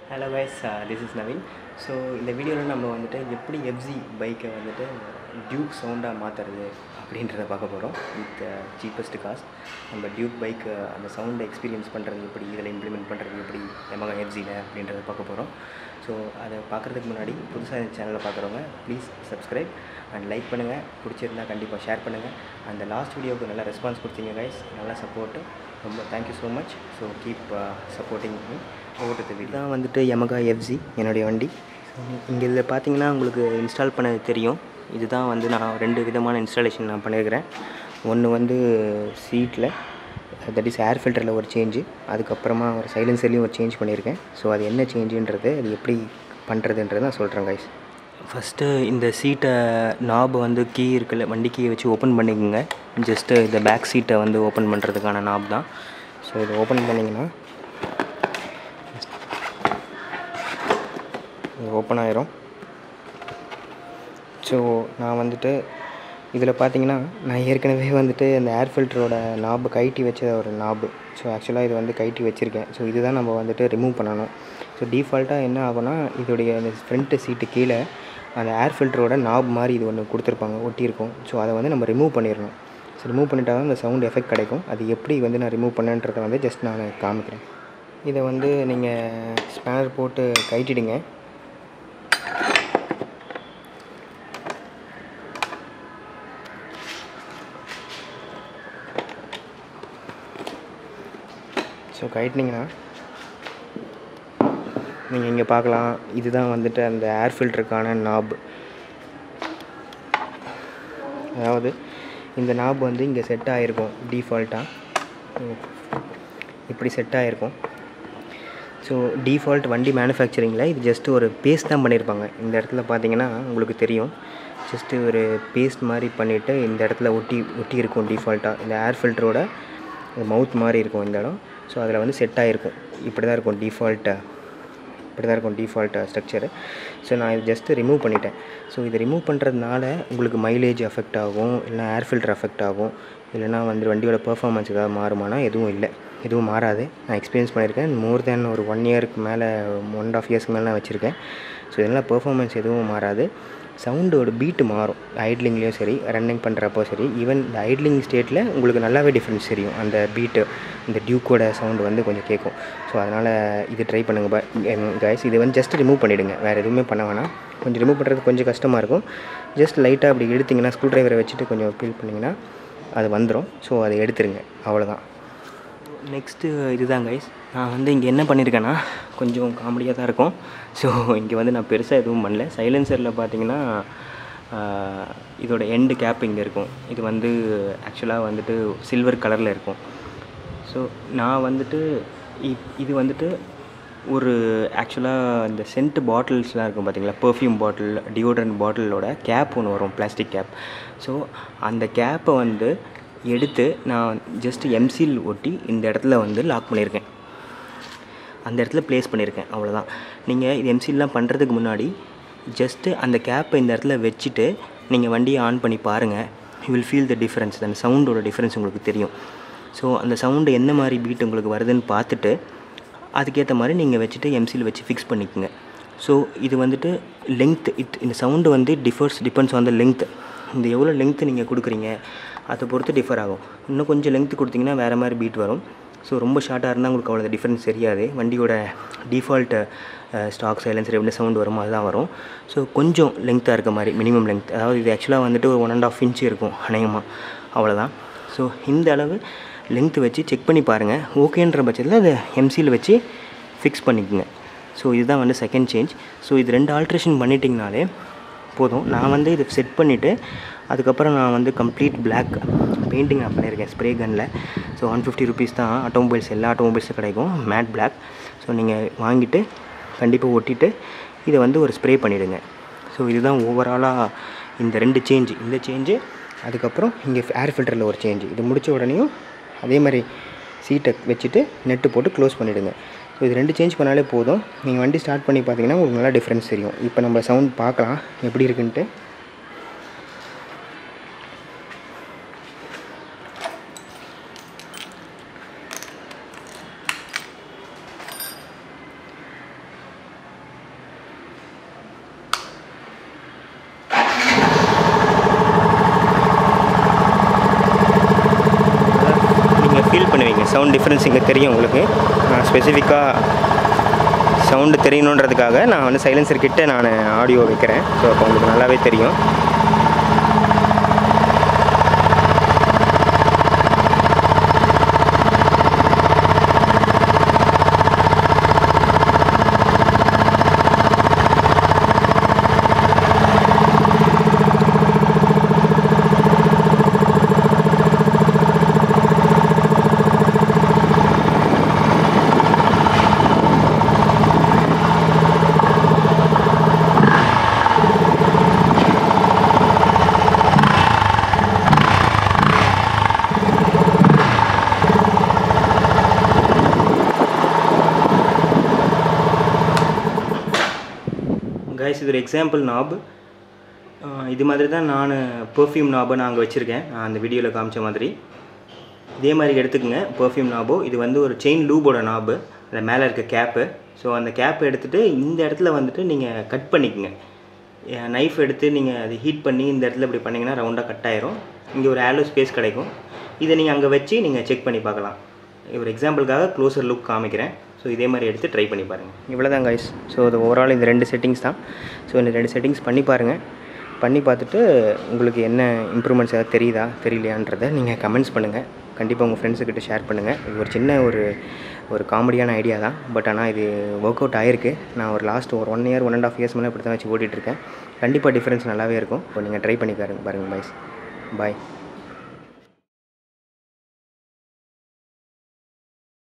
hello guys this is Naveen so இந்த வீடியோவில் நம்ம வந்துட்டு எப்படி எஃப்ஜி பைக்கை வந்துட்டு டியூக் சவுண்டாக மாற்றுறது அப்படின்றத பார்க்க போகிறோம் வித் சீப்பஸ்ட் காஸ்ட் நம்ம டியூக் பைக்கு அந்த சவுண்டை எக்ஸ்பீரியன்ஸ் பண்ணுறது எப்படி இதில் இம்ப்ளிமெண்ட் பண்ணுறது எப்படி எமகா எஃப்ஜியில் அப்படின்றத பார்க்க போகிறோம் ஸோ அதை பார்க்குறதுக்கு முன்னாடி புதுசாக இந்த சேனலை பார்க்குறவங்க ப்ளீஸ் சப்ஸ்கிரைப் அண்ட் லைக் பண்ணுங்கள் பிடிச்சிருந்தா கண்டிப்பாக ஷேர் பண்ணுங்கள் அந்த லாஸ்ட் வீடியோவுக்கு நல்லா ரெஸ்பான்ஸ் கொடுத்தீங்க கைஸ் நல்லா சப்போர்ட்டு ரொம்ப thank you so much so keep supporting me ஓட்டுறது இதுதான் வந்துட்டு யமகா எஃப்ஜி என்னுடைய வண்டி இங்கே இதில் பார்த்தீங்கன்னா உங்களுக்கு இன்ஸ்டால் பண்ணது தெரியும் இதுதான் வந்து நான் ரெண்டு விதமான இன்ஸ்டாலேஷன் நான் பண்ணியிருக்கிறேன் ஒன்று வந்து சீட்டில் தட் இஸ் ஏர் ஃபில்டரில் ஒரு சேஞ்சு அதுக்கப்புறமா ஒரு சைலன்சர்லேயும் ஒரு சேஞ்ச் பண்ணியிருக்கேன் ஸோ அது என்ன சேஞ்சுன்றது அது எப்படி பண்ணுறதுன்றது நான் சொல்கிறேன் கைஸ் ஃபஸ்ட்டு இந்த சீட்டை நாபை வந்து கீ இருக்குல்ல வண்டி கீயை வச்சு ஓப்பன் பண்ணிக்கோங்க ஜஸ்ட்டு இந்த பேக் சீட்டை வந்து ஓப்பன் பண்ணுறதுக்கான நாப் தான் ஸோ இதை ஓப்பன் பண்ணிங்கன்னா இது ஓப்பன் ஆயிரும் ஸோ நான் வந்துட்டு இதில் பார்த்தீங்கன்னா நான் ஏற்கனவே வந்துட்டு அந்த ஏர் ஃபில்டரோட நாபு கைட்டி வச்ச ஒரு நாபு ஸோ ஆக்சுவலாக இது வந்து கைட்டி வச்சுருக்கேன் ஸோ இதுதான் நம்ம வந்துட்டு ரிமூவ் பண்ணணும் ஸோ டிஃபால்ட்டாக என்ன ஆகும்னா இதோடைய அந்த ஃப்ரண்ட்டு சீட்டு கீழே அந்த ஏர் ஃபில்டரோட நாப் மாதிரி இது ஒன்று கொடுத்துருப்பாங்க ஒட்டியிருக்கும் ஸோ அதை வந்து நம்ம ரிமூவ் பண்ணிடணும் ஸோ ரிமூவ் பண்ணிட்டா தான் அந்த சவுண்ட் எஃபெக்ட் கிடைக்கும் அது எப்படி வந்து நான் ரிமூவ் பண்ணேன்றதை வந்து ஜஸ்ட் நான் காமிக்கிறேன் இதை வந்து நீங்கள் ஸ்பேனர் போட்டு கைட்டிடுங்க ஸோ கைட்டினீங்கன்னா நீங்கள் இங்கே பார்க்கலாம் இதுதான் வந்துட்டு அந்த ஏர் ஃபில்டருக்கான நாப் அதாவது இந்த நாப் வந்து இங்கே செட் ஆகிருக்கும் டிஃபால்ட்டாக இப்படி செட் ஆகிருக்கும் ஸோ டிஃபால்ட் வண்டி மேனுஃபேக்சரிங்கில் இது ஜஸ்ட்டு ஒரு பேஸ்ட் தான் பண்ணியிருப்பாங்க இந்த இடத்துல பார்த்தீங்கன்னா உங்களுக்கு தெரியும் ஜஸ்ட்டு ஒரு பேஸ்ட் மாதிரி பண்ணிவிட்டு இந்த இடத்துல ஒட்டி ஒட்டி இருக்கும் டிஃபால்ட்டாக இந்த ஏர் ஃபில்டரோட மவுத் மாதிரி இருக்கும் இந்த இடம் ஸோ அதில் வந்து செட் ஆகிருக்கும் இப்படி தான் இருக்கும் டிஃபால்ட்டாக இப்படி தான் இருக்கும் டிஃபால்ட் ஸ்ட்ரக்சரு ஸோ நான் இது ஜஸ்ட்டு ரிமூவ் பண்ணிட்டேன் ஸோ இதை ரிமூவ் பண்ணுறதுனால உங்களுக்கு மைலேஜ் எஃபெக்ட் ஆகும் இல்லைனா ஏர் ஃபில்டர் எஃபெக்ட் ஆகும் இல்லைனா வந்து வண்டியோட பெர்ஃபார்மன்ஸ் ஏதாவது மாறுமானா எதுவும் இல்லை எதுவும் மாறாது நான் எக்ஸ்பீரியன்ஸ் பண்ணியிருக்கேன் மோர் தேன் ஒரு ஒன் இயருக்கு மேலே ஒன் அண்ட் ஆஃப் இயர்ஸ்க்கு மேலே நான் வச்சுருக்கேன் ஸோ இதெல்லாம் பெர்ஃபார்மன்ஸ் எதுவும் மாறாது சவுண்டோட பீட்டு மாறும் ஐட்லிங்லேயும் சரி ரன்னிங் பண்ணுறப்போ சரி ஈவன் இந்த ஐட்லிங் ஸ்டேட்டில் உங்களுக்கு நல்லாவே டிஃப்ரென்ஸ் தெரியும் அந்த பீட்டு இந்த டியூக்கோட சவுண்டு வந்து கொஞ்சம் கேட்கும் ஸோ அதனால் இது ட்ரை பண்ணுங்கள் கைஸ் இது வந்து ஜஸ்ட் ரிமூவ் பண்ணிவிடுங்க வேறு எதுவுமே பண்ண வேணாம் கொஞ்சம் ரிமூவ் பண்ணுறது கொஞ்சம் கஷ்டமாக இருக்கும் ஜஸ்ட் லைட்டாக அப்படி எடுத்திங்கன்னா ஸ்க்ரூ ட்ரைவரை வச்சுட்டு கொஞ்சம் ஃபீல் பண்ணிங்கன்னா அது வந்துடும் ஸோ அதை எடுத்துருங்க அவ்வளோதான் நெக்ஸ்ட்டு இதுதான் கைஸ் நான் வந்து இங்கே என்ன பண்ணியிருக்கேன்னா கொஞ்சம் காமெடியாக தான் இருக்கும் ஸோ இங்கே வந்து நான் பெருசாக எதுவும் பண்ணல சைலன்சரில் பார்த்தீங்கன்னா இதோட எண்டு கேப் இங்கே இருக்கும் இது வந்து ஆக்சுவலாக வந்துட்டு சில்வர் கலரில் இருக்கும் ஸோ நான் வந்துட்டு இது வந்துட்டு ஒரு ஆக்சுவலாக இந்த சென்ட் பாட்டில்ஸ்லாம் இருக்கும் பார்த்தீங்களா பர்ஃப்யூம் பாட்டில் டியோட்ரண்ட் பாட்டிலோட கேப் ஒன்று வரும் பிளாஸ்டிக் கேப் ஸோ அந்த கேப்பை வந்து எடுத்து நான் ஜஸ்ட் எம்சில் ஒட்டி இந்த இடத்துல வந்து லாக் பண்ணியிருக்கேன் அந்த இடத்துல ப்ளேஸ் பண்ணியிருக்கேன் அவ்வளோதான் நீங்கள் இது எம்சில்லாம் பண்ணுறதுக்கு முன்னாடி ஜஸ்ட்டு அந்த கேப்பை இந்த இடத்துல வச்சுட்டு நீங்கள் வண்டியை ஆன் பண்ணி பாருங்கள் you will feel the difference அந்த சவுண்டோட டிஃப்ரென்ஸ் உங்களுக்கு தெரியும் ஸோ அந்த சவுண்டு என்ன மாதிரி பீட் உங்களுக்கு வருதுன்னு பார்த்துட்டு அதுக்கேற்ற மாதிரி நீங்கள் வச்சுட்டு எம்சியில் வச்சு ஃபிக்ஸ் பண்ணிக்கோங்க ஸோ இது வந்துட்டு லெங்த் இட் இந்த சவுண்டு வந்து differs depends on the length இந்த எவ்வளோ லெங்த்து நீங்கள் கொடுக்குறீங்க அதை பொறுத்து டிஃபர் ஆகும் இன்னும் கொஞ்சம் லெங்த் கொடுத்தீங்கன்னா வேறு மாதிரி பீட் வரும் ஸோ ரொம்ப ஷார்ட்டாக இருந்தால் உங்களுக்கு அவ்வளோ டிஃப்ரென்ஸ் தெரியாது வண்டியோட டிஃபால்ட் ஸ்டாக் சைலன்சர் எப்படி சவுண்ட் வருமோ அதுதான் வரும் ஸோ கொஞ்சம் லெங்க்த்தாக இருக்க மாதிரி மினிமம் லெங்த் அதாவது இது ஆக்சுவலாக வந்துட்டு ஒரு ஒன் அண்ட் ஆஃப் இன்ச் இருக்கும் அநேகமாக அவ்வளோதான் ஸோ இந்த அளவு லெங்த் வச்சு செக் பண்ணி பாருங்கள் ஓகேன்ற பட்சத்தில் அதை எம்சியில் வச்சு ஃபிக்ஸ் பண்ணிக்கோங்க ஸோ இதுதான் வந்து செகண்ட் சேஞ்ச் ஸோ இது ரெண்டு ஆல்ட்ரேஷன் பண்ணிட்டிங்கனாலே போதும் நான் வந்து இதை செட் பண்ணிவிட்டு அதுக்கப்புறம் நான் வந்து கம்ப்ளீட் பிளாக் பெயிண்டிங் நான் பண்ணியிருக்கேன் ஸ்ப்ரே கனில் ஸோ ஒன் ஃபிஃப்டி ருபீஸ் தான் ஆட்டோமொபைல்ஸ் எல்லா ஆட்டோமொபைல்ஸும் கிடைக்கும் மேட் பிளாக் ஸோ நீங்கள் வாங்கிட்டு கண்டிப்பாக ஒட்டிட்டு இதை வந்து ஒரு ஸ்ப்ரே பண்ணிவிடுங்க ஸோ இதுதான் ஓவராலாக இந்த ரெண்டு சேஞ்சு இந்த சேஞ்சு அதுக்கப்புறம் இங்கே ஏர் ஃபில்டரில் ஒரு சேஞ்சு இது முடித்த உடனேயும் அதே மாதிரி சீட்டை வச்சுட்டு நெட்டு போட்டு க்ளோஸ் பண்ணிவிடுங்க ஸோ இது ரெண்டு சேஞ்ச் பண்ணாலே போதும் நீங்கள் வண்டி ஸ்டார்ட் பண்ணி பார்த்தீங்கன்னா உங்களுக்கு நல்லா டிஃப்ரென்ஸ் தெரியும் இப்போ நம்ம சவுண்ட் பார்க்கலாம் எப்படி இருக்குன்ட்டு சவுண்ட் டிஃப்ரென்ஸ் இங்கே தெரியும் உங்களுக்கு நான் ஸ்பெசிஃபிக்காக சவுண்டு தெரியணுன்றதுக்காக நான் வந்து சைலன்சர் கிட்ட நான் ஆடியோ வைக்கிறேன் ஸோ அப்போ உங்களுக்கு நல்லாவே தெரியும் கைஸ் இது ஒரு எக்ஸாம்பிள் நாப் இது மாதிரி தான் நான் பெர்ஃப்யூம் நாபை நான் அங்கே வச்சுருக்கேன் நான் அந்த வீடியோவில் காமிச்ச மாதிரி இதே மாதிரி எடுத்துக்கோங்க பெர்ஃப்யூம் நாபோ இது வந்து ஒரு செயின் லூபோட நாபு அந்த மேலே இருக்க கேப்பு ஸோ அந்த கேப்பை எடுத்துகிட்டு இந்த இடத்துல வந்துட்டு நீங்கள் கட் பண்ணிக்கோங்க நைஃப் எடுத்து நீங்கள் அது ஹீட் பண்ணி இந்த இடத்துல இப்படி பண்ணிங்கன்னா ரவுண்டாக கட் ஆயிரும் இங்கே ஒரு ஆலோ ஸ்பேஸ் கிடைக்கும் இதை நீங்கள் அங்கே வச்சு நீங்கள் செக் பண்ணி பார்க்கலாம் ஒரு எக்ஸாம்பிளுக்காக க்ளோசர் லுக் காமிக்கிறேன் ஸோ இதே மாதிரி எடுத்து ட்ரை பண்ணி பாருங்கள் இவ்வளோ தான் கைஸ் ஸோ இது ஓவரால் இந்த ரெண்டு செட்டிங்ஸ் தான் ஸோ இந்த ரெண்டு செட்டிங்ஸ் பண்ணி பாருங்கள் பண்ணி பார்த்துட்டு உங்களுக்கு என்ன இம்ப்ரூவ்மெண்ட்ஸ் ஏதாவது தெரியுதா தெரியலையான்றதை நீங்கள் கமெண்ட்ஸ் பண்ணுங்கள் கண்டிப்பாக உங்கள் ஃப்ரெண்ட்ஸுக்கிட்ட ஷேர் பண்ணுங்கள் இது ஒரு சின்ன ஒரு ஒரு காமெடியான ஐடியா தான் பட் ஆனால் இது ஒர்க் அவுட் ஆகிருக்கு நான் ஒரு லாஸ்ட் ஒரு one year one and half years மேலே இப்படி தான் வச்சு ஓட்டிகிட்ருக்கேன் கண்டிப்பாக டிஃப்ரென்ஸ் நல்லாவே இருக்கும் இப்போ நீங்கள் ட்ரை பண்ணி பாருங்க பாருங்கள் பாய்ஸ் பாய்